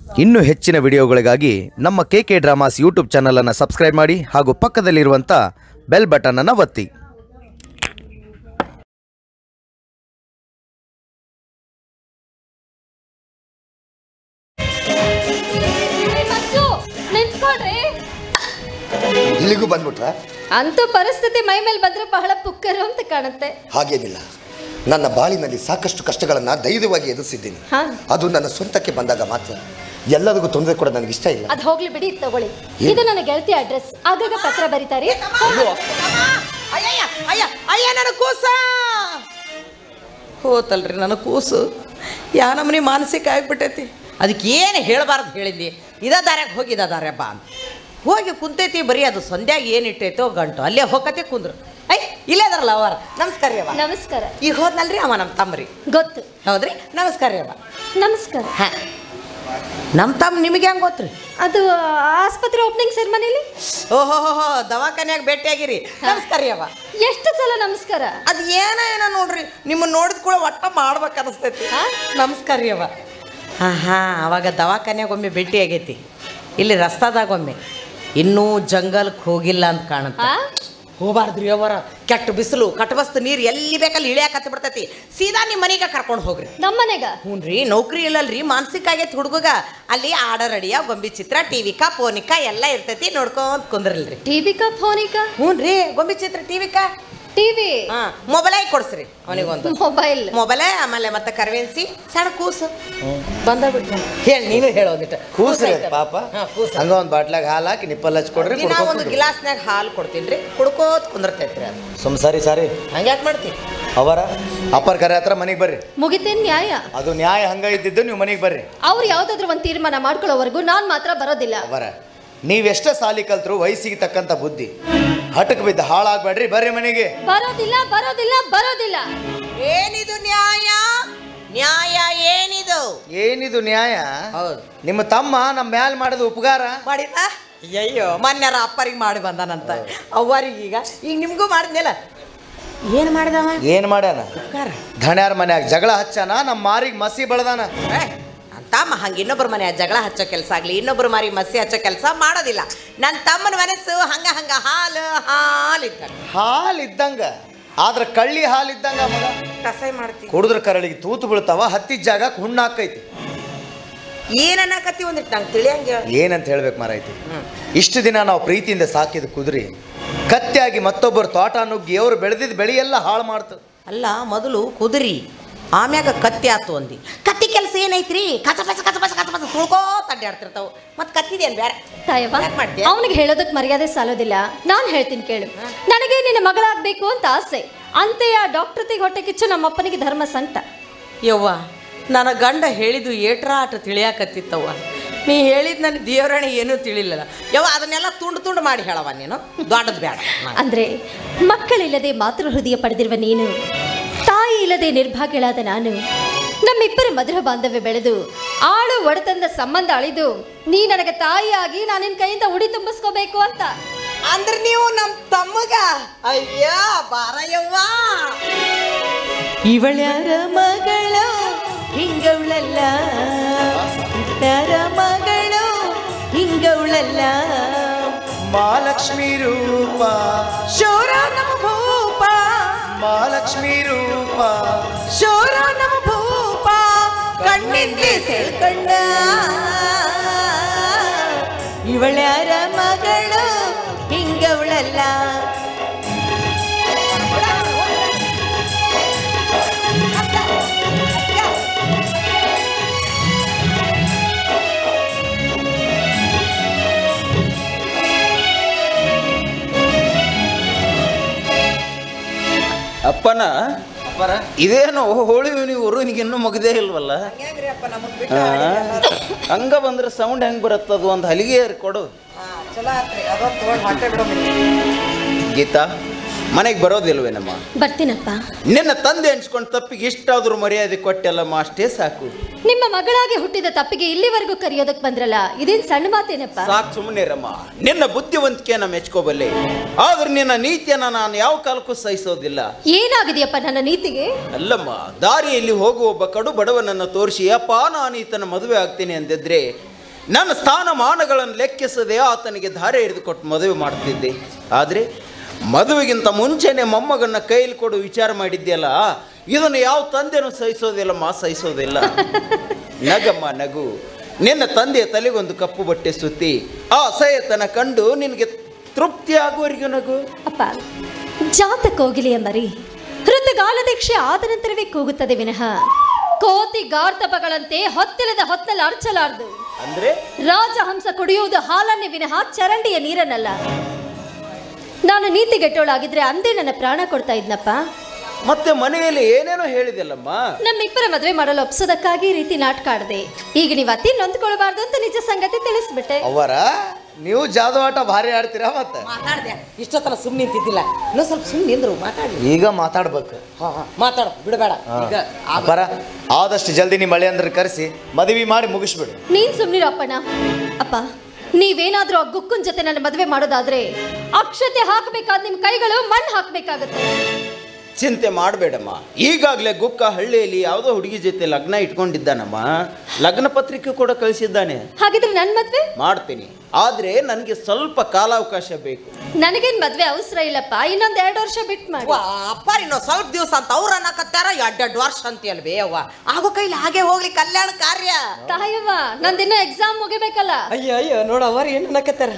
ಇನ್ನೂ ಹೆಚ್ಚಿನ ವಿಡಿಯೋಗಳಿಗಾಗಿ ನಮ್ಮ ಕೆ ಕೆ ಡ್ರಾಮಾಸ್ ಯೂಟ್ಯೂಬ್ ಚಾನಲನ್ನು ಸಬ್ಸ್ಕ್ರೈಬ್ ಮಾಡಿ ಹಾಗೂ ಪಕ್ಕದಲ್ಲಿರುವಂಥ ಬೆಲ್ ಬಟನನ್ನು ಒತ್ತಿ ಮಂಜು ನಿಂತ್ಕೊಳ್ರಿ ಇಲ್ಲಿಗೂ ಬಂದ್ಬಿಟ್ರ ಅಂತೂ ಪರಿಸ್ಥಿತಿ ಮೈ ಮೇಲೆ ಬಂದ್ರೆ ಬಹಳ ಪುಕ್ಕರು ಅಂತ ಕಾಣುತ್ತೆ ಹಾಗೇನಿಲ್ಲ ನನ್ನ ಬಾಳಿನಲ್ಲಿ ಸಾಕಷ್ಟು ಕಷ್ಟಗಳನ್ನು ಧೈರ್ಯವಾಗಿ ಎದುರಿಸಿದ್ದೀನಿ ಹಾ ಅದು ನನ್ನ ಸ್ವಂತಕ್ಕೆ ಬಂದಾಗ ಮಾತ್ರ ಎಲ್ಲರಿಗೂ ತೊಂದರೆ ಕೂಡ ನನಗೆ ಇಷ್ಟ ಇಲ್ಲ ಅದ್ ಹೋಗ್ಲಿ ಬಿಡಿ ಇದ್ ತಗೊಳ್ಳಿ ಇದು ನನ್ನ ಗೆಳತಿ ಅಡ್ರೆಸ್ ಆಗಾಗ ಪತ್ರ ಬರೀತಾರೆ ಅಯ್ಯಯ್ಯ ಅಯ್ಯ ಅಯ್ಯ ನನ್ನ ಕೂಸ ಹೋತಲ್ರಿ ನನ್ನ ಕೂಸು ಯಾ ನಮ್ಮನೆ ಮಾನಸಿಕ ಆಗ್ಬಿಟ್ಟೈತಿ ಅದಕ್ಕೆ ಏನು ಹೇಳಬಾರ್ದು ಹೇಳಿದ್ದಿ ಇದ ದಾರ್ಯಾಗ ಹೋಗಿ ಇದ ದಾರ್ಯ ಬಾ ಅಂತ ಹೋಗಿ ಕುಂತೈತಿ ಬರೀ ಅದು ಸಂಧ್ಯಾಗ ಏನು ಇಟ್ಟೈತೋ ಗಂಟು ಅಲ್ಲೇ ಹೋಗತ್ತೆ ಕುಂದ್ರು ಐ ಇಲ್ಲೇ ಅದಾರಲ್ಲ ಅವರ ನಮಸ್ಕಾರ ರೀ ಅವ ನಮಸ್ಕಾರ ಈಗ ಹೋದ್ನಲ್ರಿ ಅವ ನಮ್ಮ ತಮ್ಮರಿ ಗೊತ್ತು ಹೌದ್ರಿ ನಮಸ್ಕಾರ ರೀ ಅವ ನಮಸ್ಕಾರ ಹಾಂ ನಮ್ಮ ತಮ್ಮ ನಿಮಗೆ ಹೆಂಗೆ ಗೊತ್ತ್ರಿ ಅದು ಆಸ್ಪತ್ರೆ ಓಪನಿಂಗ್ ಸೆರೆಮನಿಲಿ ಓಹೋ ಹೋ ಹೋ ದವಾಖಾನ್ಯಾಗ ಭೇಟಿಯಾಗಿರಿ ನಮಸ್ಕಾರ ರೀ ಅವ ಎಷ್ಟು ಸಲ ನಮಸ್ಕಾರ ಅದು ಏನ ಏನ ನೋಡ್ರಿ ನಿಮ್ಮನ್ನ ನೋಡಿದ ಕೂಡ ಒಟ್ಟ ಮಾಡ್ಬೇಕು ಅನಿಸ್ತೈತಿ ಹಾ? ನಮಸ್ಕಾರ ರೀ ಅವ ಹಾಂ ಹಾಂ ಅವಾಗ ದವಾಖಾನ್ಯಾಗ ಒಮ್ಮೆ ಭೇಟಿ ಆಗೈತಿ ಇಲ್ಲಿ ರಸ್ತಾದಾಗ ಒಮ್ಮೆ ಇನ್ನೂ ಜಂಗಲ್ಗೆ ಹೋಗಿಲ್ಲ ಅಂತ ಕಾಣುತ್ತೆ ಆ? ಹೋಗ್ಬಾರ್ದ್ರಿ ಅವರ ಕೆಟ್ಟ ಬಿಸಿಲು ಕಟ್ಟಬಸ್ತು ನೀರು ಎಲ್ಲಿ ಬೇಕಲ್ಲಿ ಇಳಿಯಾಕತ್ತಿ ಬಿಡ್ತೈತಿ ಸೀದಾ ನಿಮ್ಮ ಮನೆಗೆ ಕರ್ಕೊಂಡು ಹೋಗ್ರಿ ನಮ್ಮನೆಗ ಹ್ಞೂ ರೀ ನೌಕರಿ ಇಲ್ಲಲ್ರಿ ಮಾನಸಿಕ ಆಗೈತಿ ಹುಡುಗಗ ಅಲ್ಲಿ ಆಡರ್ ಅಡಿಯ ಗೊಂಬಿ ಚಿತ್ರ ಟಿವಿಕ ಫೋನಿಕ ಎಲ್ಲ ಇರ್ತೈತಿ ನೋಡ್ಕೊಂತ ಕುಂದ್ರಲ್ರಿ ಟಿವಿಕಾ ಫೋನಿಕಾ ಹ್ಞೂ ರೀ ಗೊಂಬಿ ಚಿತ್ರ ಟಿವಿಕ ಟಿವಿ ಹಾಂ ಮೊಬೈಲೇ ಕೊಡ್ಸ್ರಿ ಅವನಿಗೊಂದು ಮೊಬೈಲ್ ಮೊಬೈಲೇ ಆಮೇಲೆ ಮತ್ತೆ ಕರ್ವೆನ್ಸಿ ಸಣ್ಣ ಕೂಸು ಬಂದ ಬಿಟ್ಟು ಹೇಳಿ ನೀನು ಹೇಳೋದಿಟ್ಟು ಕೂಸ್ರಿ ಪಾಪ ಹಾಂ ಕೂಸು ಹಂಗ ಒಂದು ಬಾಟ್ಲಾಗ ಹಾಲು ಹಾಕಿ ನಿಪ್ಪಲ್ ಹಚ್ಕೊಡ್ರಿ ದಿನ ಒಂದು ಗಿಲಾಸ್ನಾಗ ಹಾಲು ಕೊಡ್ತೀನಿ ರೀ ಕುಡ್ಕೋತ ಕುಂದಿರ್ತೈತ್ರಿ ಅದು ಸುಮ್ ಸರಿ ಸಾರಿ ಹಂಗ್ಯಾಕೆ ಮಾಡ್ತಿ ಅವರ ಅಪ್ಪರ ಕರೆ ಹತ್ರ ಮನೆಗೆ ಬರ್ರಿ ಮುಗಿತೇನ್ ನ್ಯಾಯ ಅದು ನ್ಯಾಯ ಹಂಗ ಇದ್ದಿದ್ದು ನೀವು ಮನೆಗೆ ಬರ್ರಿ ಅವ್ರು ಯಾವ್ದಾದ್ರು ಒಂದು ತೀರ್ಮಾನ ಮಾಡ್ಕೊಳ್ಳೋವರೆಗೂ ನಾನ್ ಮಾತ್ರ ಬರೋದಿಲ್ಲ ಅವರ ನೀವೆಷ್ಟೇ ಸಾಲಿ ಕಲ್ತ್ರು ವಯಸ್ಸಿಗೆ ತಕ್ಕಂಥ ಬುದ್ಧಿ ಹಟಕ್ ಬಿದ್ದು ಹಾಳಾಗ್ಬೇಡ್ರಿ ಬರ್ರಿ ಮನೆಗೆ ಬರೋದಿಲ್ಲ ಬರೋದಿಲ್ಲ ಬರೋದಿಲ್ಲ ಏನಿದು ನ್ಯಾಯ ನ್ಯಾಯ ಏನಿದು ಏನಿದು ನ್ಯಾಯ ಹೌದು ನಿಮ್ಮ ತಮ್ಮ ನಮ್ಮ ಮ್ಯಾಲ್ ಮಾಡಿದ ಉಪಕಾರ ಮಾಡಿದ ಅಯ್ಯೋ ಮೊನ್ನೆರ ಅಪ್ಪರಿಗೆ ಮಾಡಿ ಬಂದಾನಂತ ಅವ್ವರಿಗೆ ಈಗ ಈಗ ನಿಮಗೂ ಮಾಡಿದ್ನಲ್ಲ ಏನು ಮಾಡಿದವ ಏನ್ ಮಾಡ್ಯಾನ ಉಪ್ಕಾರ ಧಣ್ಯಾರ ಮನ್ಯಾಗ ಜಗಳ ಹಚ್ಚಾನ ನಮ್ಮ ಮಾರಿಗೆ ಮಸಿ ಬೆಳ್ದಾನ ಏ, ತಮ್ಮ ಹಂಗೆ ಇನ್ನೊಬ್ಬರ ಮನೆ ಜಗಳ ಹಚ್ಚೋ ಕೆಲಸ ಆಗಲಿ ಇನ್ನೊಬ್ಬರ ಮಾರಿ ಮಸಿ ಹಚ್ಚೋ ಕೆಲಸ ಮಾಡೋದಿಲ್ಲ ನನ್ನ ತಮ್ಮನ ಮನಸ್ಸು ಹಂಗ ಹಂಗ ಹಾಲು ಹಾಲು ಇದ್ದಾಗ ಹಾಲ್ ಇದ್ದಂಗ ಆದ್ರ ಕಳ್ಳಿ ಹಾಲ್ ಇದ್ದಂಗ ಮಗ ಕಸಾಯಿ ಮಾಡ್ತೀವಿ ಕುಡಿದ್ರ ಕರಳಿಗೆ ತೂತು ಬೀಳ್ತಾವ ಹತ್ತಿದ ಜಾಗ ಹುಣ್ಣ ಹಾಕೈತಿ ಏನನ್ನಕತ್ತಿ ಒಂದಿಟ್ಟು ನಂಗೆ ತಿಳಿಯಂಗೆ ಏನಂತ ಹೇಳ್ಬೇಕು ಮಾರಾಯ್ತಿ ಇಷ್ಟು ದಿನ ನಾವು ಪ್ರೀತಿಯಿಂದ ಸಾಕಿದ ಕುದುರೆ ಕತ್ತೆಯಾಗಿ ಮತ್ತೊಬ್ಬರು ತೋಟ ನುಗ್ಗಿ ಅವ್ರು ಬೆಳೆದಿದ್ದ ಬೆಳೆ ಎಲ್ಲ ಹಾಳು ಮಾಡ್ತದೆ ಅಲ್ಲ ಮೊದಲು ಕುದುರಿ ಆಮ್ಯಾಗ ಕತ್ತಿ ಆತು ಅಂದಿ ಕತ್ತಿ ಕೆಲಸ ಏನೈತ್ರಿ ಕಸ ಪಸ ಕಸ ಪಸ ಕಸ ಪಸ ತುಳ್ಕೋತ ಅಡ್ಡಾಡ್ತಿರ್ತಾವ ಮತ್ತೆ ಕತ್ತಿದೇನು ಬೇರೆ ತಾಯವ್ವ ಯಾಕ್ ಮಾಡ್ತೀಯ? ಅವನಿಗೆ ಹೇಳೋದಕ್ ಮರ್ಯಾದೆ ಸಾಲೋದಿಲ್ಲ ನಾನ್ ಹೇಳ್ತೀನಿ ಕೇಳು ನನಗೆ ನಿನ್ನ ಮಗಳಾಗ್ಬೇಕು ಅಂತ ಆಸೆ ಅಂತೆಯ ಡಾಕ್ಟರ್ತಿಗೆ ಹೊಟ್ಟೆ ಕಿಚ್ಚು ನಮ್ಮಪ್ಪನಿಗೆ ಧರ್ಮ ಸಂಕಟ ಯವ್ವ ನನ್ನ ಗಂಡ ಹೇಳಿದ್ದು ಏಟ್ರ ಆಟ ತಿಳಿಯಾಕತ್ತಿತ್ತವ್ವ ನೀ ಹೇಳಿದ್ ನನ್ನ ದೇವರಾಣಿ ಏನೂ ತಿಳಿಲಿಲ್ಲ ಯವ್ವ ಅದನ್ನೆಲ್ಲ ತುಂಡು ತುಂಡು ಮಾಡಿ ಹೇಳವ ನೀನು ದೊಡ್ಡದು ಬೇಡ ನಂಗೆ. ಅಂದ್ರೆ ಮಕ್ಕಳಿಲ್ಲದೆ ಮಾತೃ ಹೃದಯ ಪಡೆದಿರುವ ನೀನು ತಾಯಿ ಇಲ್ಲದೆ ನಿರ್ಭಾಗ್ಯಳಾದ ನಾನು ನಮ್ಮಿಬ್ಬರ ಮಧುರ ಬಾಂಧವ್ಯ ಬೆಳೆದು ಆಳು ಒಡೆತಂದ ಸಂಬಂಧ ಅಳಿದು ನೀ ನನಗೆ ತಾಯಿಯಾಗಿ ನಾನು ನಿನ್ನ ಕೈಯಿಂದ ಉಡಿ ತುಂಬಿಸ್ಕೋಬೇಕು ಅಂತ ಅಂದ್ರೆ ನೀವು ನಮ್ಮ ತಮ್ಮಗ ಅಯ್ಯ ಬಾರಯ್ಯವ್ವ ಇವಳ್ಯಾರ ಮಗಳು ಹಿಂಗವಳಲ್ಲ ಇವ್ಳ್ಯಾರ ಮಗಳು ಹಿಂಗವಳಲ್ಲ ಮಹಾಲಕ್ಷ್ಮಿ ರೂಪ ಶೋರ ನಮ್ಮ ಭೂಪ ಮಹಾಲಕ್ಷ್ಮಿ ರೂಪ ಶೋರ ನಮ್ಮ ಭೂಪ ಕಣ್ಣಿಂದ ಸೆಳ್ಕಂಡ ಇವಳ್ಯಾರ ಮಗಳು ಹಿಂಗವಳಲ್ಲ ಅಪ್ಪನ ಇದೇನು ಹೋಳಿ ಊರು ನಿಗಿನ್ನೂ ಮುಗ್ದೇ ಇಲ್ವಲ್ಲ ಆ? ಹಂಗ ಬಂದ್ರೆ ಸೌಂಡ್ ಹೆಂಗ್ ಬರುತ್ತದು ಒಂದು ಹಲಿಗೆ ಏರಿ ಕೊಡು ಚಲೋ ಆತ್ರಿ ಅದೊಂದು ತೊಗೊಂಡು ಹೊಟ್ಟೆ ಬಿಡೋ ಗೀತಾ ಮನೆಗೆ ಬರೋದಿಲ್ವೇನಮ್ಮ ಬರ್ತೀನಪ್ಪ ನಿನ್ನ ತಂದೆ ಎಣ್ಸ್ಕೊಂಡು ತಪ್ಪಿಗೆ ಇಷ್ಟಾದ್ರೂ ಮರ್ಯಾದೆ ಕೊಟ್ಟೆಲ್ಲಮ್ಮ ಅಷ್ಟೇ ಸಾಕು ನಿಮ್ಮ ಮಗಳಾಗಿ ಹುಟ್ಟಿದ ತಪ್ಪಿಗೆ ಇಲ್ಲಿವರೆಗೂ ಕರೆಯೋದಕ್ ಬಂದ್ರಲ್ಲ ಇದೇನ್ ಸಣ್ಣ ಮಾತೇನಪ್ಪ ಸಾಕು ಸುಮ್ಮನಿರಮ್ಮ ನಿನ್ನ ಬುದ್ಧಿವಂತಿಕೆಯನ್ನ ಮೆಚ್ಕೋಬಲ್ಲೆ ಆದ್ರೆ ನಿನ್ನ ನೀತಿಯನ್ನ ನಾನು ಯಾವ ಕಾಲಕ್ಕೂ ಸಹಿಸೋದಿಲ್ಲ ಏನಾಗಿದೆಯಪ್ಪ ನನ್ನ ನೀತಿಗೆ ಅಲ್ಲಮ್ಮ ದಾರಿಯಲ್ಲಿ ಹೋಗುವ ಒಬ್ಬ ಕಡು ಬಡವನನ್ನು ತೋರಿಸಿ ಅಪ್ಪ ನಾನು ಈತನ ಮದುವೆ ಆಗ್ತೀನಿ ಅಂದಿದ್ರೆ ನನ್ನ ಸ್ಥಾನಮಾನಗಳನ್ನು ಲೆಕ್ಕಿಸದೆ ಆತನಿಗೆ ಧಾರೆ ಹಿಡಿದುಕೊಟ್ಟು ಮದುವೆ ಮಾಡ್ತಿದ್ದೆ ಆದರೆ ಮದುವೆಗಿಂತ ಮುಂಚೆನೆ ಮೊಮ್ಮಗನ್ನ ಕೈಲಿ ಕೊಡು ವಿಚಾರ ಮಾಡಿದ್ಯಲ್ಲ ಇದನ್ನು ಯಾವ ತಂದೆನೂ ಸಹಿಸೋದಿಲ್ಲಮ್ಮ ಸಹಿಸೋದಿಲ್ಲ ನಗಮ್ಮ ನಗು ನಿನ್ನ ತಂದೆಯ ತಲೆಗೊಂದು ಕಪ್ಪು ಬಟ್ಟೆ ಸುತ್ತಿ ಆ ಅಸಹ್ಯತನ ಕಂಡು ನಿನಗೆ ತೃಪ್ತಿ ಆಗುವವರೆಗೂ ನಗು ಅಪ್ಪ ಜಾತ ಕೋಗಿಲೆಯ ಮರಿ ಋತುಗಾಲ ದೀಕ್ಷೆ ಆದ ನಂತರವೇ ಕೂಗುತ್ತದೆ ವಿನಃ ಕೋತಿ ಗಾರ್ತಪಗಳಂತೆ ಹೊತ್ತಿಲ್ಲದ ಹೊತ್ತಲ್ಲಿ ಅರ್ಚಲಾರ್ದು ಅಂದ್ರೆ ರಾಜಹಂಸ ಕುಡಿಯುವುದು ಹಾಲನ್ನೇ ವಿನಃ ಚರಂಡಿಯ ನೀರನ್ನಲ್ಲ ನಾನು ನೀತಿಗೆಟ್ಟೋಳಾಗಿದ್ರೆ ಅಂದೇ ನನ್ನ ಪ್ರಾಣ ಕೊಡ್ತಾ ಇದ್ನಪ್ಪ ಮತ್ತೆ ಮನೆಯಲ್ಲಿ ಏನೇನೋ ಹೇಳಿದೆಲ್ಲಮ್ಮ ನಮ್ಮಿಬ್ಬರ ಮದುವೆ ಮಾಡಲು ಒಪ್ಸೋದಕ್ಕಾಗಿ ಈ ರೀತಿ ನಾಟಕ ಆಡಿದೆ ಈಗ ನೀವು ಅತಿ ನೊಂದ್ಕೊಳ್ಬಾರ್ದು ಅಂತ ನಿಜ ಸಂಗತಿ ತಿಳಿಸ್ಬಿಟ್ಟೆ ಅವರ ನೀವು ಜಾದು ಆಟ ಭಾರಿ ಆಡ್ತೀರಾ ಮತ್ತೆ ಮಾತಾಡ್ದೆ ಇಷ್ಟೊತ್ತನ ಸುಮ್ಮನೆ ನಿಂತಿದ್ದಿಲ್ಲ ಇನ್ನೂ ಸ್ವಲ್ಪ ಸುಮ್ಮನೆ ನಿಂದ್ರು ಮಾತಾಡ್ಲಿ ಈಗ ಮಾತಾಡ್ಬೇಕು ಹಾ ಹಾ ಮಾತಾಡು ಬಿಡಬೇಡ ಈಗ ಆ- ಅಪ್ಪರ ಆದಷ್ಟು ಜಲ್ದಿ ನಿಮ್ಮ ಮಳೆ ಅಂದ್ರೆ ಕರೆಸಿ ಮದುವೆ ಮಾಡಿ ಮುಗಿಸ್ಬಿಡು ನೀನ್ ಸುಮ್ನಿರು ಅಪ್ಪನ ಅಪ್ಪ ನೀವೇನಾದ್ರೂ ಆ ಗುಕ್ಕುನ್ ಜೊತೆ ನನ್ನ ಮದುವೆ ಮಾಡೋದಾದ್ರೆ ಅಕ್ಷತೆ ಹಾಕಬೇಕಾದ ನಿಮ್ ಕೈಗಳು ಮಣ್ಣು ಹಾಕ್ಬೇಕಾಗತ್ತೆ ಚಿಂತೆ ಮಾಡಬೇಡಮ್ಮ ಈಗಾಗಲೇ ಗುಕ್ಕ ಹಳ್ಳಿಯಲ್ಲಿ ಯಾವುದೋ ಹುಡುಗಿ ಜೊತೆ ಲಗ್ನ ಇಟ್ಕೊಂಡಿದ್ದಾನಮ್ಮ ಲಗ್ನ ಪತ್ರಿಕೆ ಕೂಡ ಕಳಿಸಿದ್ದಾನೆ ಹಾಗಿದ್ರೆ ನನ್ ಮದ್ವೆ ಮಾಡ್ತೀನಿ ಆದರೆ ನನಗೆ ಸ್ವಲ್ಪ ಕಾಲಾವಕಾಶ ಬೇಕು ನನಗೇನ್ ಮದ್ವೆ ಅವಸರ ಇಲ್ಲಪ್ಪ ಇನ್ನೊಂದ್ ಎರಡು ವರ್ಷ ಬಿಟ್ ಮಾಡಿ ಅವ್ವ, ಅಪ್ಪ ಇನ್ನು ಸ್ವಲ್ಪ ದಿವಸ ಅಂತ ಅವ್ರು ಅನ್ನಕತ್ತಾರ ಎರಡೆರಡು ವರ್ಷ ಅಂತೀಯಲ್ ಬೇ ಅವ್ವ ಆಗೋ ಕೈಲಿ ಹಾಗೆ ಹೋಗ್ಲಿ ಕಲ್ಯಾಣ ಕಾರ್ಯ ತಾಯವ್ವ ನಂದಿನ್ನ ಎಕ್ಸಾಮ್ ಮುಗಿಬೇಕಲ್ಲ ಅಯ್ಯೋ ಅಯ್ಯೋ ನೋಡ ಅವ್ರ ಏನು ಅನ್ನಕತ್ತಾರ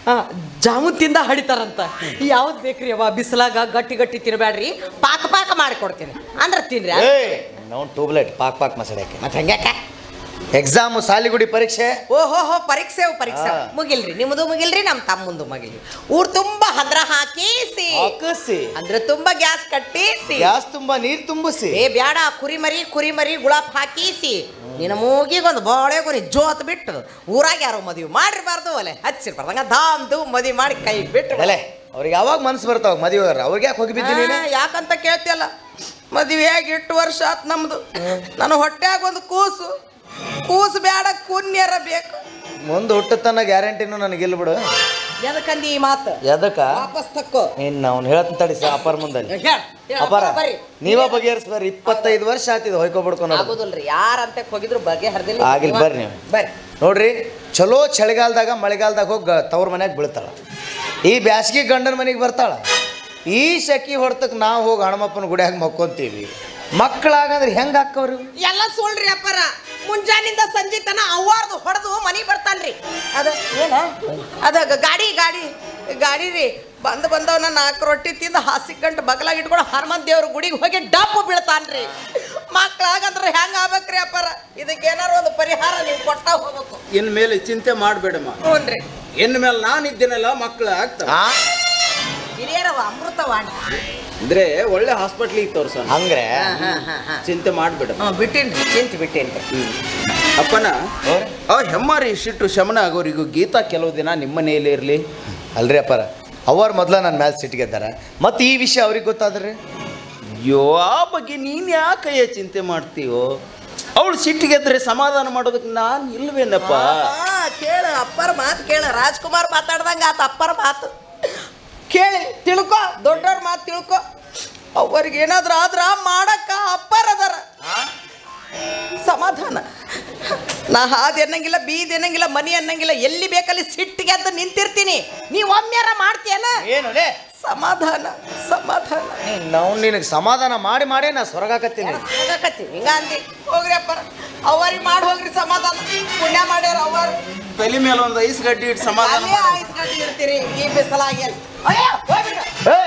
ಜಾಮೂನ್ ತಿಂದ ಹಡಿತಾರಂತ ಯಾವ್ದು ಬೇಕ್ರಿ ಅವ್ವ ಬಿಸಿಲಾಗ ಗಟ್ಟಿ ಗಟ್ಟಿ ತಿನ್ಬೇಡ್ರಿ ಪಾಕ ಪಾಕ ಮಾಡಿ ಕೊಡ್ತೀನಿ ಅಂದ್ರೆ ತಿನ್ರಿ ಏ ನಾವು ಟ್ಯೂಬ್ಲೈಟ್ ಪಾಕ್ ಪಾಕ್ ಮಸಾಡಕ್ಕೆ ಮತ್ತೆ ಹಂಗ್ಯಾಕ ಎಕ್ಸಾಮು ಸಾಲಿಗುಡಿ ಪರೀಕ್ಷೆ ಓಹೋ ಹೋ ಪರೀಕ್ಷೆ ಅವು ಪರೀಕ್ಷೆ ಹಾ. ಮುಗಿಲ್ರಿ ನಿಮ್ಮದು ಮುಗಿಲ್ರಿ ನಮ್ಮ ತಮ್ಮಂದು ಮುಗಿಲಿ ಊರ್ ತುಂಬಾ ಹದ್ರ ಹಾಕಿಸಿ ಹಾಕಿಸಿ ಅಂದ್ರೆ ತುಂಬಾ ಗ್ಯಾಸ್ ಕಟ್ಟಿಸಿ ಗ್ಯಾಸ್ ತುಂಬಾ ನೀರ್ ತುಂಬಿಸಿ ಏ ಬ್ಯಾಡ ಕುರಿ ಮರಿ ಕುರಿ ಮರಿ ಗುಲಾಬ್ ಹಾಕಿಸಿ ನಿನ್ನ ಮೂಗಿಗೊಂದು ಬಾಳೆ ಕೊನಿ ಜೋತ್ ಬಿಟ್ಟು ಊರಾಗ ಯಾರೋ ಮದುವೆ ಮಾಡಿರ್ಬಾರ್ದು ಒಲೆ ಹಚ್ಚಿರ್ಬಾರ್ದು ಹಂಗ ಧಾಮ್ ಧೂಮ್ ಮದುವೆ ಮಾಡಿ ಕೈ ಬಿಟ್ಟು ಅಲೆ ಅವ್ರಿಗೆ ಯಾವಾಗ ಮನ್ಸು ಬರ್ತಾವ ಮದುವೆ ಅವ್ರಿಗೆ ಯಾಕೆ ಹೋಗಿ ಬಿದ್ದೀನಿ ಆ, ಯಾಕಂತ ಕೇಳ್ತಿಯಲ್ಲ ಮದುವೆಯಾಗಿ ಎಷ್ಟು ವರ್ಷ ಆತ್ ನಮ್ದು ನನ್ನ ಹೊಟ್ಯಾಗ ಒಂದು ಕೂಸು ಕೂಸು ಬ್ಯಾಡ ಕುನ್ಯರ ಬೇಕು ಮುಂದೆ ಹುಟ್ಟತನ ಗ್ಯಾರಂಟಿನೂ ನನಗಿಲ್ಲ ಬಿಡು ಎದಕ್ಕಂದಿ ಈ ಮಾತು ಎದಕ್ಕ ವಾಪಸ್ ತಕ್ಕೋ ಇನ್ನು ಅವ್ನು ಹೇಳ್ತೀನಿ ತಡಿ ಸಾ ಅಪಾರ ಮುಂದಲ್ಲಿ ಹೇಳ್, ಹೇಳ್, ಅಪಾರ ಬರ್ರಿ ನೀವ ಬಗೆಹರಿಸ್ಬರ್ರಿ ಇಪ್ಪತ್ತೈದು ವರ್ಷ ಆತಿದ್ ಹೊಯ್ಕೊಬಿಡ್ಕೊಂಡು ಆಗುದಿಲ್ರಿ ಯಾರಂತೆ ಹೋಗಿದ್ರು ಬಗೆ ಹರಿದಿಲ್ಲ ಆಗಿಲ್ಲ ಬರ್ರಿ ನೀವು. ಬರ್ರಿ ನೋಡ್ರಿ ಚಲೋ ಚಳಿಗಾಲದಾಗ ಮಳೆಗಾಲದಾಗ ಹೋಗಿ ತವ್ರ ಮನ್ಯಾಗ ಬೀಳ್ತಾಳ ಈ ಬ್ಯಾಸ್ಗಿ ಗಂಡನ ಮನೆಗೆ ಬರ್ತಾಳ ಈ ಶಕಿ ಹೊಡ್ತಕ್ ನಾವು ಹೋಗಿ ಹಣಮಪ್ಪನ ಗುಡಿಯಾಗ ಮಕ್ಕೊಂತೀವಿ ಮಕ್ಕಳಾಗಂದ್ರೆ ಹೆಂಗೆ ಹಾಕವ್ರಿ ಎಲ್ಲ ಸುಳ್ರಿ ಅಪ್ಪರ ಮುಂಜಾನಿಂದ ಸಂಜೆ ತನ ಅವ್ವಾರ್ದು ಹೊಡೆದು ಮನೆಗೆ ಬರ್ತಾನ್ರಿ ಅದ ಏನ ಅದ ಗ- ಗಾಡಿ ಗಾಡಿ ಗಾಡಿ ರೀ ಬಂದ್ ಬಂದವನ ನಾಲ್ಕು ರೊಟ್ಟಿ ತಿಂದು ಹಾಸಿಗೆ ಗಂಟು ಬಗಲಾಗ ಇಟ್ಕೊಂಡು ಹನುಮಂತ ದೇವ್ರ ಗುಡಿಗೆ ಹೋಗಿ ಡಪ್ಪು ಬೀಳ್ತಾನ್ರಿ ಮಕ್ಳಾಗಂದ್ರೆ ಹೆಂಗ ಆಗ್ಬೇಕ್ರಿ ಅಪ್ಪರ ಇದಕ್ಕೆ ಏನಾರು ಒಂದು ಪರಿಹಾರ ನೀವು ಕೊಟ್ಟ ಹೋಗ್ಬೇಕು ಇನ್ ಮೇಲೆ ಚಿಂತೆ ಮಾಡಬೇಡಮ್ಮ ಹ್ಞೂನ್ರಿ ಇನ್ ಮೇಲೆ ನಾನಿದ್ದೇನಲ್ಲ ಮಕ್ಕಳು ಆಗ್ತಾವ ಆ ಹಿರಿಯರವ ಅಮೃತವಾಣಿ ಅಂದ್ರೆ ಒಳ್ಳೆ ಹಾಸ್ಪಿಟ್ಲಿಗೆ ತೋರ್ಸೋಣ ಹಂಗ್ರೆ ಹಾ ಹಾ ಹಾ ಚಿಂತೆ ಮಾಡಬೇಡ ಹ್ಞೂ ಬಿಟ್ಟೇನ್ರಿ ಚಿಂತೆ ಬಿಟ್ಟೇನ್ರಿ ಅಪ್ಪನ ಆ ಹೆಮ್ಮಾರಿ ಇಷ್ಟಿಟ್ಟು ಶಮನ ಆಗೋರಿಗೂ ಗೀತಾ ಕೆಲವು ದಿನ ನಿಮ್ಮ ಮನೆಯಲ್ಲೇ ಇರಲಿ ಅಲ್ರಿ ಅಪ್ಪಾರ ಅವ್ರ ಮೊದ್ಲ ನನ್ನ ಮೇಲೆ ಸಿಟ್ಟಿಗೆದ್ದಾರ ಮತ್ತೆ ಈ ವಿಷಯ ಅವ್ರಿಗೆ ಗೊತ್ತಾದ್ರಿ ಅಯ್ಯೋ ಆ ಬಗ್ಗೆ ನೀನು ಯಾಕಯ್ಯ ಚಿಂತೆ ಮಾಡ್ತೀಯೋ ಅವಳು ಸಿಟ್ಟಿಗೆದ್ರೆ ಸಮಾಧಾನ ಮಾಡೋದಕ್ಕೆ ನಾನು ಇಲ್ವೇನಪ್ಪ ಆ, ಕೇಳ ಅಪ್ಪರ ಮಾತು ಕೇಳ ರಾಜ್ಕುಮಾರ್ ಮಾತಾಡ್ದಂಗ ಆತ ಅಪ್ಪರ ಮಾತು ಕೇಳಿ ತಿಳ್ಕೊ ದೊಡ್ಡವ್ರ ಮಾತು ತಿಳ್ಕೊ ಅವ್ರಿಗೆ ಏನಾದ್ರೂ ಆದ್ರ ಮಾಡಕ್ಕ ಅಪ್ಪರ ಅದಾರ ಸಮಾಧಾನ ನಾ ಹಾದು ಅನ್ನಂಗಿಲ್ಲ ಬೀದ್ ಅನ್ನಂಗಿಲ್ಲ ಮನಿ ಅನ್ನಂಗಿಲ್ಲ ಎಲ್ಲಿ ಬೇಕಲ್ಲಿ ಸಿಟ್ಟಿಗೆ ಅಂತ ನಿಂತಿರ್ತೀನಿ ನೀವು ಒಮ್ಮೆರ ಮಾಡ್ತೀಯನ ಏನು ಲೇ ಸಮಾಧಾನ ಸಮಾಧಾನ ನಾವು ನಿನಗೆ ಸಮಾಧಾನ ಮಾಡಿ ಮಾಡೇ ನಾ ಸೊರಗಾಕತ್ತೀನಿ ಹೋಗಕತ್ತೀವಿ ಹಿಂಗ ಅಂದಿ ಹೋಗ್ರಿ ಅಪ್ಪರ ಅವ್ರಿಗೆ ಮಾಡಿ ಹೋಗ್ರಿ ಸಮಾಧಾನ ಪುಣ್ಯ ಮಾಡ್ಯಾರ ಅವರು ತಲೆ ಮೇಲೆ ಒಂದು ಐಸ್ ಗಡ್ಡಿ ಇಟ್ಟು ಸಮಾಧಾನ ಅಲ್ಲೇ ಮಾಡು. ಆಯ್ಸ್ಕೊಂಡು ಇರ್ತೀರಿ ಈ ಬಿಸಲಾಗಿ ಅಲ್ಲಿ. ಅಯ್ಯೋ, ಹೋಗ್ಬಿಡು.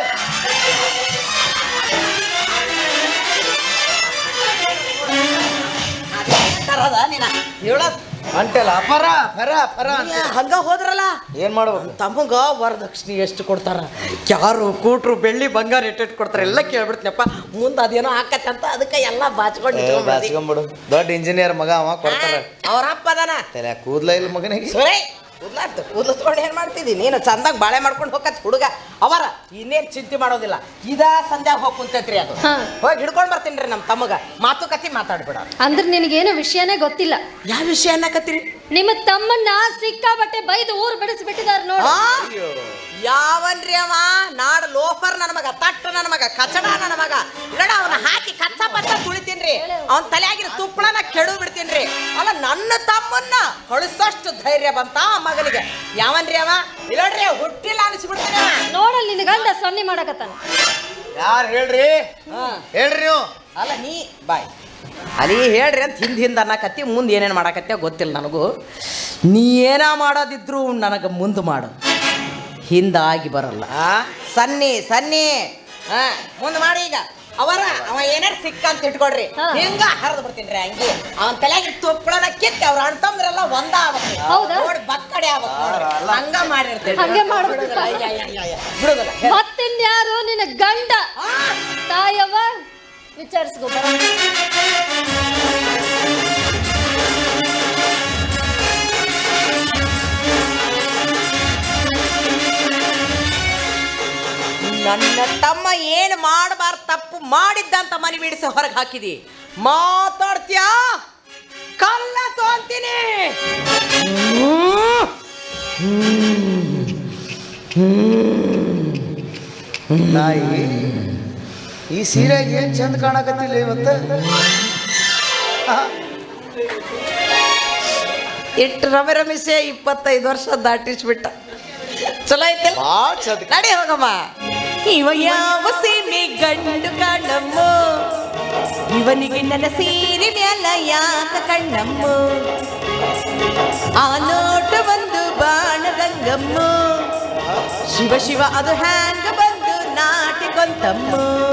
ಅದೇನ್ ತರದ ನೀನ? ಹೇಳೋದ್ ಅಂಟಲ್ಲ ಅಪರ ಪರ ಪರ ಅಂತ ನೀ ಹಂಗ ಹೋದ್ರಲ್ಲ ಏನ್ ಮಾಡ್ಬೇಕು ತಮಗ ವರದಕ್ಷಿಣೆ ಎಷ್ಟು ಕೊಡ್ತಾರ ಯಾರು ಕೂಟ್ರು ಬೆಳ್ಳಿ ಬಂಗಾರ ಎಟ್ಟೆಟ್ಟು ಕೊಡ್ತಾರ ಎಲ್ಲ ಕೇಳ್ಬಿಡ್ತೀನಪ್ಪ ಮುಂದೆ ಅದೇನೋ ಆಕತ್ತೆ ಅಂತ ಅದಕ್ಕೆ ಎಲ್ಲ ಬಾಚ್ಕೊಂಡು ಇಟ್ಕೊಂಡ್ಬಿಡ್ತಿ. ಬಾಸ್ಕೊಂಬಿಡು ದೊಡ್ಡ ಇಂಜಿನಿಯರ್ ಮಗ ಅವ ಕೊಡ್ತಾರ ಆ, ಅವ್ರ ಅಪ್ಪ ಅದಾನ ತಲೆ ಕೂದ್ಲ ಇಲ್ಲ ಮಗನಿಗೆ ಸುರೇ ಕೂದ್ಲಾರ್ದು ಕೂದ್ಲು ತೊಗೊಂಡು ಏನು ಮಾಡ್ತಿದ್ದಿ ನೀನು ಚಂದಾಗ ಬಾಳೆ ಮಾಡ್ಕೊಂಡು ಹೋಗತ್ ಹುಡುಗ ಅವರ ಇನ್ನೇನ್ ಚಿಂತೆ ಮಾಡೋದಿಲ್ಲ ಇದ ಸಂಧ್ಯಾಗ ಹೋಗಿ ಕುಂತೈತ್ರಿ ಅದು ಹಾ. ಹೋಗಿ ಹಿಡ್ಕೊಂಡ್ ಬರ್ತೀನಿ ರೀ ನಮ್ಮ ತಮ್ಮಗ ಮಾತುಕತೆ ಮಾತಾಡ್ಬಿಡ ಅಂದ್ರೆ ನಿನಗೇನು ವಿಷಯನೇ ಗೊತ್ತಿಲ್ಲ ಯಾವ ವಿಷಯ ಅನ್ನಕತ್ತೀರಿ ನಿಮ್ಮ ತಮ್ಮನ್ನ ಸಿಕ್ಕಾಬಟ್ಟೆ ಬೈದು ಊರು ಬಿಡಿಸ್ಬಿಟ್ಟಿದಾರ ನೋಡು ಆ? ಯಾವನ್ರಿ ಅವ ನಾಡ್ ಲೋಫರ್ ನನ್ನ ಮಗ ತಟ್ಟ ನನ್ನ ಮಗ ಕಚಡ ನನ್ನ ಮಗ ನೋಡ ಅವನ ಹಾಕಿ ಕಚ್ಚ ಪಚ್ಚ ತುಳಿತೀನ್ರಿ ಅವನ ತಲೆಯಾಗಿನ ತುಪ್ಪಳನ ಕೆಡು ಬಿಡ್ತೀನ್ರಿ ಅಲ್ಲ ನನ್ನ ತಮ್ಮನ್ನ ಕಳಿಸೋಷ್ಟು ಧೈರ್ಯ ಬಂತ ಆ ಮಗನಿಗೆ ಯಾವನ್ರಿ ಅವ ಇಲ್ಲಡ್ರಿ ಹುಟ್ಟಿಲ್ಲ ಅನಿಸ್ಬಿಡ್ತೀನಿ ಅವ. ನೋಡಲ್ ನಿನ್ನ ಗಂಡ ಸೊನ್ನೆ ಮಾಡಕತ್ತಾನ ಯಾರು ಹೇಳ್ರಿ ಹಾ. ಹೇಳ್ರಿ ನೀವು ಅಲ್ಲ ನೀ ಬಾಯ್ ಅಲ್ಲಿ ಹೇಳ್ರಿ ಅಂತ ಹಿಂದೆ ಹಿಂದೆ ಅನ್ನಕತ್ತಿ ಮುಂದೆ ಏನೇನು ಮಾಡಕತ್ತೆ ಗೊತ್ತಿಲ್ಲ ನನಗೂ ನೀ ಏನ ಮಾಡೋದಿದ್ರು ನನಗೆ ಮುಂದೆ ಮಾಡು ಹಿಂದಾಗಿ ಬರಲ್ಲ ಸನ್ನಿ ಸನ್ನಿ ಹಾ ಮುಂದೆ ಮಾಡಿ ಈಗ ಅವರ ಅವ ಏನಾರು ಸಿಕ್ಕ ಅಂತ ಇಟ್ಕೊಡ್ರಿ ಹಾ. ಹಿಂಗ ಹರಿದು ಬಿಡ್ತೀನಿ ರೀ ಹಂಗೆ ಅವನ ತಲೆಗೆ ತುಪ್ಪಳನ ಕಿತ್ತಿ ಅವ್ರ ಅಣ್ಣ ತಮ್ಮದ್ರೆಲ್ಲ ಒಂದ ಆಗ್ಬೇಕು ಹೌದಾ? ನೋಡಿ ಬಕ್ಕಡೆ ಆಗ್ಬೇಕು ನೋಡ್ರಿ. ಹಂಗ ಮಾಡಿರ್ತೀನಿ ಹಂಗೆ ಮಾಡ್ಬಿಡ್ತೀವಿ. ಬಿಡುದಿಲ್ಲ, ಅಯ್ಯ, ಅಯ್ಯ, ಅಯ್ಯ, ಅಯ್ಯ. ಬಿಡುದಿಲ್ಲ ಹೇ. ಮತ್ತಿನ್ಯಾರು ನಿನ್ನ ಗಂಡ ಆ, ತಾಯವ್ವ ವಿಚಾರಿಸ್ಕೊ ಬರ ನನ್ನ ತಮ್ಮ ಏನು ಮಾಡಬಾರ್ದು ತಪ್ಪು ಮಾಡಿದ್ದಂತ ಮನೆ ಬಿಡಿಸಿ ಹೊರಗೆ ಹಾಕಿದಿ ಮಾತಾಡ್ತೀಯಾ ಕಲ್ಲ ತಗೊಂತೀನಿ ನಾಯಿ ಈ ಸೀರೆಗೆ ಏನ್ ಚಂದ ಕಾಣಕತ್ತಿಲ್ಲ ಇವತ್ತು ಇಟ್ಟು ರಮೆ ರಮೇಶೆ ಇಪ್ಪತ್ತೈದು ವರ್ಷ ದಾಟಿಸ್ಬಿಟ್ಟ ಚಲೋ ಐತೆ ಭಾಳ ಚಂದ ನಡಿ ಹೋಗಮ್ಮ ಇವ ಯಾವ ಸೀಮೆ ಗಂಡು ಕಣ್ಣಮ್ಮ ಇವನಿಗೆ ನನ್ನ ಸೀರೆ ಮ್ಯಾಲ ಯಾಕ ಕಣ್ಣಮ್ಮ ಆ ನೋಟ ಬಂದು ಬಾಣದಂಗಮ್ಮ ಶಿವ ಶಿವ ಅದು ಹ್ಯಾಂಗ ಬಂದು ನಾಟಿಕೊಂತಮ್ಮ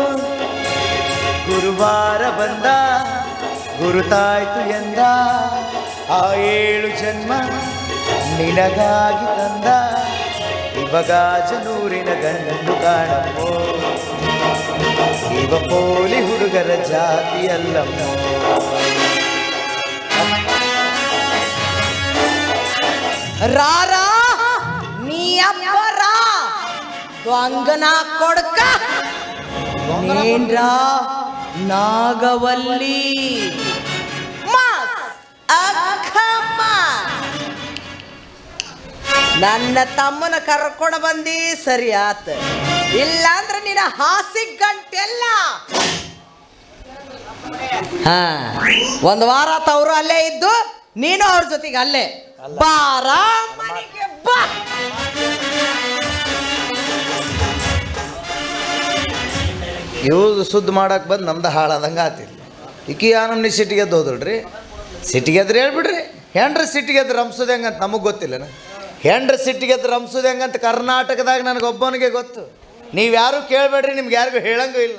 ಗುರುವಾರ ಬಂದ ಗುರುತಾಯ್ತು ಎಂದ ಆ ಏಳು ಜನ್ಮ ನಿನಗಾಗಿ ತಂದ ಇವಾಗ ಜನೂರಿನ ಗಂಡು ಕಾಣಮ್ಮೋ ಇವ ಪೋಲಿ ಹುಡುಗರ ಜಾತಿ ಅಲ್ಲಮ್ಮೋ ರಾರಾ ನೀ ಅಬ್ಬರ ದ್ವಂಗನ ಕೊಡ್ಕ ನೇನ್ರ ನಾಗವಲ್ಲಿ ಮಾಸ್ ಅಕ್ಕಮ್ಮ. ನನ್ನ ತಮ್ಮನ ಕರ್ಕೊಂಡು ಬಂದಿ ಸರಿ ಆತ ಇಲ್ಲಾಂದ್ರೆ ನಿನ್ನ ಹಾಸಿಗೆ ಗಂಟೆಲ್ಲ ಹಾ ಒಂದು ವಾರ ತವರು ಅಲ್ಲೇ ಇದ್ದು ನೀನು ಅವ್ರ ಜೊತೆಗೆ ಅಲ್ಲೇ ಬಾರ ಮನೆಗೆ ಬಾ ಇವ್ದು ಸುದ್ದಿ ಮಾಡಕ್ಕೆ ಬಂದು ನಮ್ದು ಹಾಳಾದಂಗೆ ಆತಿಲ್ಲ ಈಕಿ ಯಾ ನಮ್ನಿ ಸಿಟ್ಟಿಗೆದ್ದು ಹೋದಳ್ರಿ ಸಿಟ್ಟಿಗೆದ್ರೆ ಹೇಳ್ಬಿಡ್ರಿ ಹೆಂಡ್ರ ಸಿಟ್ಟಿಗೆದ್ದು ರಂಸೋದು ಹೆಂಗಂತ ನಮಗೆ ಗೊತ್ತಿಲ್ಲನ ಹೆಂಡ್ರ ಸಿಟ್ಟಿಗೆದ್ದು ರಂಸೋದು ಹೆಂಗಂತ ಕರ್ನಾಟಕದಾಗ ನನಗೊಬ್ಬನಿಗೆ ಗೊತ್ತು ನೀವು ಯಾರು ಕೇಳಬೇಡ್ರಿ ನಿಮ್ಗೆ ಯಾರಿಗೂ ಹೇಳಂಗೂ ಇಲ್ಲ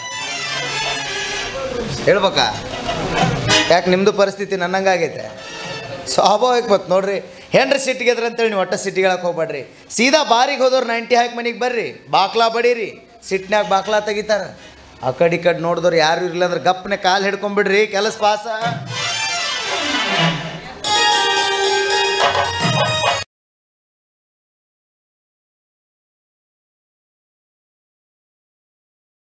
ಹೇಳ್ಬೇಕಾ ಯಾಕೆ ನಿಮ್ಮದು ಪರಿಸ್ಥಿತಿ ನನ್ನಂಗಾಗೈತೆ ಸ್ವಾಭಾವಿಕ ಬತ್ತು ನೋಡ್ರಿ ಹೆಂಡ್ರ ಸಿಟ್ಟಿಗೆದ್ರ ಅಂತೇಳಿ ನೀವು ಒಟ್ಟ ಸಿಟ್ಟಿಗಳಕ್ಕೆ ಹೋಗ್ಬೇಡ್ರಿ ಸೀದಾ ಬಾರಿಗೆ ಹೋದವ್ರು ನೈಂಟಿ ಹಾಕಿ ಮನೆಗೆ ಬರ್ರಿ ಬಾಕ್ಲಾ ಬಡೀರಿ ಸಿಟ್ನ್ಯಾಗ ಬಾಕ್ಲಾ ತೆಗಿತಾರ ಆ ಕಡೆ ಈ ಕಡೆ ನೋಡಿದವ್ರು ಯಾರು ಇರಲಿಲ್ಲ ಅಂದ್ರೆ ಗಪ್ಪನೆ ಕಾಲು ಹಿಡ್ಕೊಂಬಿಡ್ರಿ ಕೆಲಸ ಪಾಸ